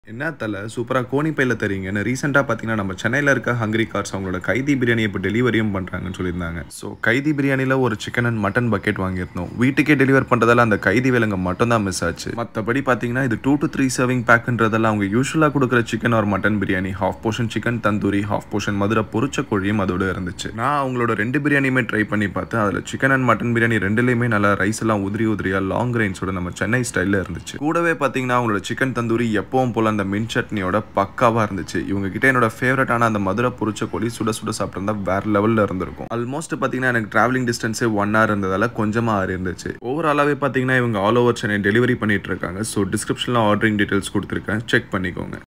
என்ன தல சூப்பராக கோணிப்பையில் தரீங்கன்னு ரீசெண்டாக பார்த்தீங்கன்னா நம்ம சென்னையில் இருக்க ஹங்கரி கார்ஸ் அவங்களோட கைதி பிரியாணி இப்போ டெலிவரியும் பண்ணுறாங்கன்னு சொல்லியிருந்தாங்க ஸோ கைதி பிரியாணியில் ஒரு சிக்கன் அண்ட் மட்டன் பக்கெட் வாங்கியிருந்தோம் வீட்டுக்கே டெலிவர் பண்ணுறதால அந்த கைதி விலங்கு மட்டும் தான் மிஸ் ஆச்சு மற்றபடி பார்த்தீங்கன்னா இது டூ டு த்ரீ சர்விங் பேக்குன்றதெல்லாம் அவங்க யூஸ்வலாக கொடுக்குற சிக்கன் ஒரு mutton biryani half portion chicken tandoori half portion Madurai பொரிச்ச கோழியும் அதோட இருந்துச்சு நான் அவங்களோட ரெண்டு பிரியாணியுமே ட்ரை பண்ணி பார்த்தேன் அதில் சிக்கன் அண்ட் மட்டன் பிரியாணி ரெண்டுலேயுமே நல்லா ரைஸ் எல்லாம் உதிரி உதிரியாக லாங் கிரைன்ஸோட நம்ம சென்னை ஸ்டைலில் இருந்துச்சு கூடவே பார்த்தீங்கன்னா அவங்களோட சிக்கன் தந்தூரி எப்பவும் போல அந்த மின் சட்னியோட பக்காவாக இருந்துச்சு இவங்க கிட்ட என்னோட ஃபேவரட்டான அந்த மதுரை பொரிச்ச கோழி சுட சுட சாப்பிட்டிருந்தா வேற லெவலில் இருந்திருக்கும் ஆல்மோஸ்ட் பார்த்தீங்கன்னா எனக்கு டிராவலிங் டிஸ்டன்ஸே ஒன் ஹவர் இருந்ததால கொஞ்சமாக ஆறு இருந்துச்சு ஓவராலாகவே பார்த்தீங்கன்னா இவங்க ஆல் ஓவர் சென்னை டெலிவரி பண்ணிட்டு இருக்காங்க ஸோ டிஸ்கிரிப்ஷனில் ஆர்டரிங் டீட்டெயில்ஸ் கொடுத்துருக்கேன் செக் பண்ணிக்கோங்க